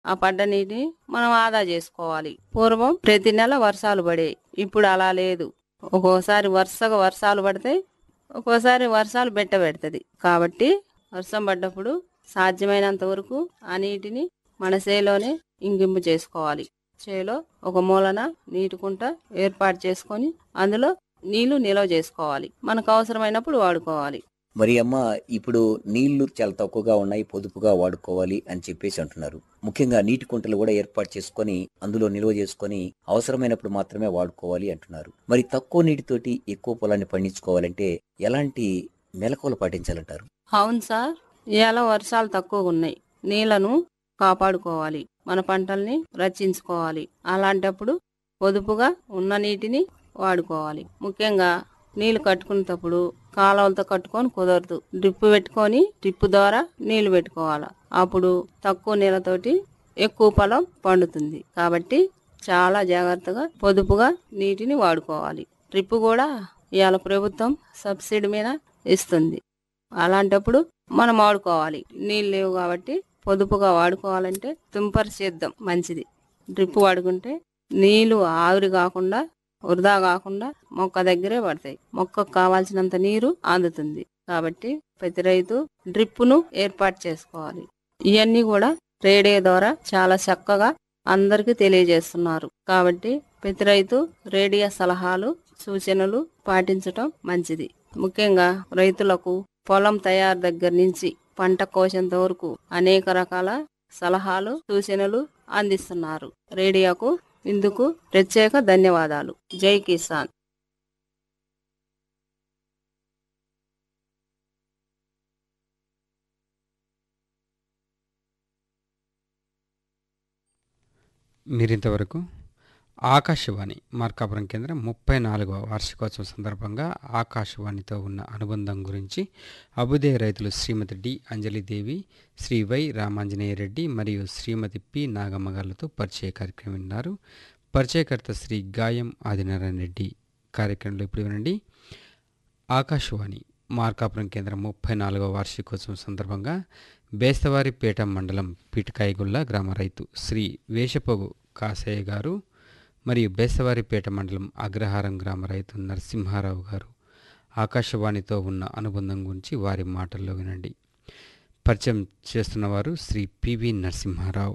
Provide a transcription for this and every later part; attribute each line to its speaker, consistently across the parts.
Speaker 1: ఆ పడ్డ నీటిని మనం ఆదా చేసుకోవాలి పూర్వం ప్రతి నెల వర్షాలు పడేవి ఇప్పుడు అలా లేదు ఒక్కోసారి వరుసగా వర్షాలు పడితే ఒక్కోసారి వర్షాలు బెట్ట పెడుతుంది కాబట్టి వర్షం పడ్డప్పుడు సాధ్యమైనంత వరకు ఆ నీటిని మన చేలోనే ఇంకింపు చేసుకోవాలి చేలో ఒక మూలన నీటి కుంట ఏర్పాటు చేసుకొని అందులో నీళ్లు నిల్వ చేసుకోవాలి మనకు అవసరమైనప్పుడు వాడుకోవాలి
Speaker 2: మరి అమ్మ ఇప్పుడు నీళ్లు చాలా తక్కువగా ఉన్నాయి పొదుపుగా వాడుకోవాలి అని చెప్పేసి అంటున్నారు ముఖ్యంగా నీటి కుంటలు కూడా ఏర్పాటు చేసుకొని అందులో నిల్వ చేసుకొని అవసరమైనప్పుడు మాత్రమే వాడుకోవాలి అంటున్నారు మరి తక్కువ నీటితోటి ఎక్కువ పొలాన్ని పండించుకోవాలంటే ఎలాంటి మెలకువలు పాటించాలంటారు
Speaker 1: అవును సార్ ఇవాళ వర్షాలు తక్కువగా ఉన్నాయి నీళ్లను కాపాడుకోవాలి మన పంటల్ని రక్షించుకోవాలి అలాంటప్పుడు పొదుపుగా ఉన్న నీటిని వాడుకోవాలి ముఖ్యంగా నీళ్లు కట్టుకునేటప్పుడు కాలువలతో కట్టుకొని కుదరదు డ్రిప్ పెట్టుకొని డ్రిప్ ద్వారా నీళ్లు పెట్టుకోవాలి అప్పుడు తక్కువ నీళ్ళతోటి ఎక్కువ పొలం పండుతుంది కాబట్టి చాలా జాగ్రత్తగా పొదుపుగా నీటిని వాడుకోవాలి డ్రిప్ కూడా ఇవాళ ప్రభుత్వం సబ్సిడీ మీద ఇస్తుంది అలాంటప్పుడు మనం వాడుకోవాలి నీళ్ళు లేవు కాబట్టి పొదుపుగా వాడుకోవాలంటే తుంపరి చేద్దాం మంచిది డ్రిప్ వాడుకుంటే నీళ్లు ఆవిరి కాకుండా వృధా కాకుండా మొక్క దగ్గరే పడతాయి మొక్కకు కావాల్సినంత నీరు అందుతుంది కాబట్టి ప్రతి రైతు డ్రిప్పును ఏర్పాటు చేసుకోవాలి ఇవన్నీ కూడా రేడియో ద్వారా చాలా చక్కగా అందరికీ తెలియజేస్తున్నారు కాబట్టి ప్రతి రైతు రేడియో సలహాలు సూచనలు పాటించటం మంచిది ముఖ్యంగా రైతులకు పొలం తయారు దగ్గర నుంచి పంట కోసేంత వరకు అనేక రకాల సలహాలు సూచనలు అందిస్తున్నారు రేడియోకు ఇందుకు ప్రత్యేక ధన్యవాదాలు జై కిసాన్
Speaker 3: మీరింతవరకు ఆకాశవాణి మార్కాపురం కేంద్రం ముప్పై నాలుగవ వార్షికోత్సవం సందర్భంగా ఆకాశవాణితో ఉన్న అనుబంధం గురించి అబుదే రైతులు శ్రీమతి డి అంజలిదేవి శ్రీ వై రామాంజనేయ రెడ్డి మరియు శ్రీమతి పి నాగమ్మ గారులతో పరిచయ కార్యక్రమం విన్నారు పరిచయకర్త శ్రీ గాయం ఆదినారాయణ రెడ్డి కార్యక్రమంలో ఇప్పుడు వినండి ఆకాశవాణి మార్కాపురం కేంద్రం ముప్పై నాలుగవ వార్షికోత్సవం సందర్భంగా బేస్తవారిపేట మండలం పిటకాయగుల్ల గ్రామ రైతు శ్రీ వేషపోగు కాసయ్య గారు మరియు బేస్తవారిపేట మండలం అగ్రహారం గ్రామ రైతు నరసింహారావు గారు ఆకాశవాణితో ఉన్న అనుబంధం గురించి వారి మాటల్లో వినండి పరిచయం చేస్తున్నవారు శ్రీ పివి నరసింహారావు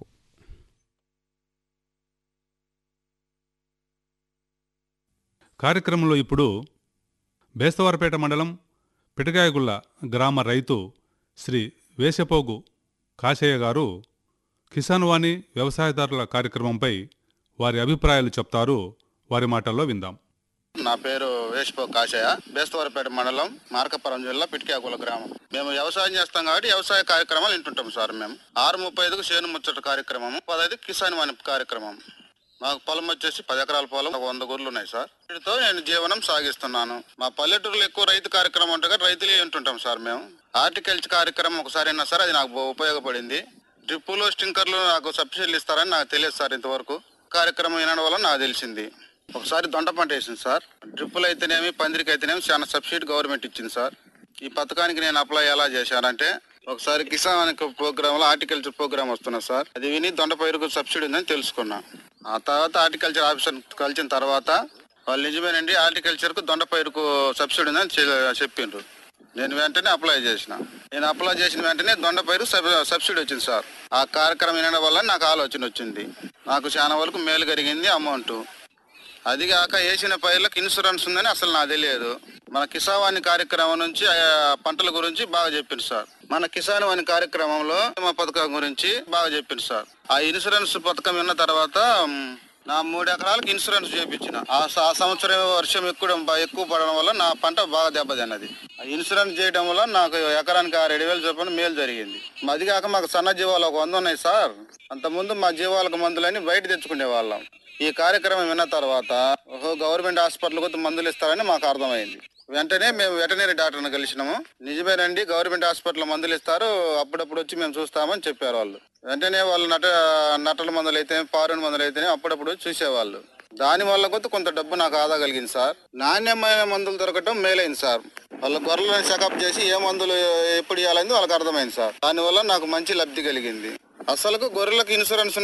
Speaker 4: కార్యక్రమంలో ఇప్పుడు బేస్తవారపేట మండలం పిటకాయగుళ్ళ గ్రామ రైతు శ్రీ వేసపోగు కాశయ్య గారు కిసాన్ వాణి వ్యవసాయదారుల కార్యక్రమంపై వారి అభిప్రాయాలు చెప్తారు వారి మాటల్లో విందాం
Speaker 5: నా పేరు వేషపో కాశయ్య బేస్తవారపేట మండలం మార్కపురం జిల్లా పిటికాకుల గ్రామం మేము వ్యవసాయం చేస్తాం కాబట్టి వ్యవసాయ కార్యక్రమాలు వింటుంటాం సార్ మేము ఆరు ముప్పై ఐదుకు చేను ముచ్చట కార్యక్రమం పదైదు కిసాన్ వాణి కార్యక్రమం మాకు పొలం వచ్చేసి పది ఎకరాల పొలం ఒక వంద గొర్రెలు ఉన్నాయి సార్ వీటితో నేను జీవనం సాగిస్తున్నాను మా పల్లెటూరులో ఎక్కువ రైతు కార్యక్రమం ఉంటుంది కాబట్టి రైతులే వింటుంటాం సార్ మేము హార్టికల్చర్ కార్యక్రమం ఒకసారి అయినా సార్ అది నాకు ఉపయోగపడింది డ్రిప్పులు స్టింకర్లు నాకు సబ్సిడీలు ఇస్తారని నాకు తెలియదు సార్ ఇంతవరకు కార్యక్రమం వినడం వల్ల నాకు తెలిసింది ఒకసారి దొండ పంట వేసింది సార్ డ్రిప్పులు అయితేనేమి పందిరికి అయితేనేమి చాలా సబ్సిడీ గవర్నమెంట్ ఇచ్చింది సార్ ఈ పథకానికి నేను అప్లై ఎలా చేశానంటే ఒకసారి కిసాన్ అనే ప్రోగ్రామ్ లో హార్టికల్చర్ ప్రోగ్రామ్ వస్తున్నా సార్ అది విని దొండ పైరుకు సబ్సిడీ ఉందని తెలుసుకున్నా ఆ తర్వాత హార్టికల్చర్ ఆఫీసర్ కలిసిన తర్వాత వాళ్ళు నిజమేనండి హార్టికల్చర్ కు దొండ పైరుకు సబ్సిడీ ఉందని చె- చెప్పిండ్రు నేను వెంటనే అప్లై చేసిన నేను అప్లై చేసిన వెంటనే దొండ పైరు సబ్- సబ్సిడీ వచ్చింది సార్ ఆ కార్యక్రమం వినడం వల్ల నాకు ఆలోచన వచ్చింది నాకు చాలా వరకు మేలు కలిగింది అమౌంట్ అది కాక వేసిన పైర్లకు ఇన్సూరెన్స్ ఉందని అసలు నాకు తెలియదు మన కిసాన్ వాణి కార్యక్రమం నుంచి ఆ పంటల గురించి బాగా చెప్పింది సార్ మన కిసాన్ వాణి కార్యక్రమంలో మా పథకం గురించి బాగా చెప్పింది సార్ ఆ ఇన్సూరెన్స్ పథకం విన్న తర్వాత మ్, నా మూడు ఎకరాలకు ఇన్సూరెన్స్ చేయించిన ఆ స- ఆ సంవత్సరం వర్షం ఎక్కువ బా- ఎక్కువ పడడం వల్ల నా పంట బాగా దెబ్బతిన్నది ఆ ఇన్సూరెన్స్ చేయడం వల్ల నాకు ఎకరానికి ఆరు ఏడు వేలు చొప్పున మేలు జరిగింది అది కాక మాకు సన్న జీవాలు ఒక వంద ఉన్నాయి సార్ అంతకుముందు మా జీవాలకు మందులని బయట తెచ్చుకునే వాళ్ళం ఈ కార్యక్రమం విన్న తర్వాత ఓహో గవర్నమెంట్ హాస్పిటల్ కొద్ది మందులు ఇస్తారని మాకు అర్థమైంది వెంటనే మేము వెటనరీ డాక్టర్ని కలిసినాము నిజమేనండి గవర్నమెంట్ హాస్పిటల్ మందులు ఇస్తారు అప్పుడప్పుడు వచ్చి మేము చూస్తామని చెప్పారు వాళ్ళు వెంటనే వాళ్ళు నట నట్టల మందులు అయితే పారుని మందులు అయితేనే అప్పుడప్పుడు వచ్చి చూసేవాళ్ళు దాని వల్ల కొద్ది కొంత డబ్బు నాకు ఆదా కలిగింది సార్ నాణ్యమైన మందులు దొరకటం మేలైంది సార్ వాళ్ళ గొర్రెలను చెకప్ చేసి ఏ మందులు ఎప్పుడు ఇవ్వాలని వాళ్ళకి అర్థమైంది సార్ దానివల్ల నాకు మంచి లబ్ధి కలిగింది అసలుకు గొర్రెలకు ఇన్సూరెన్స్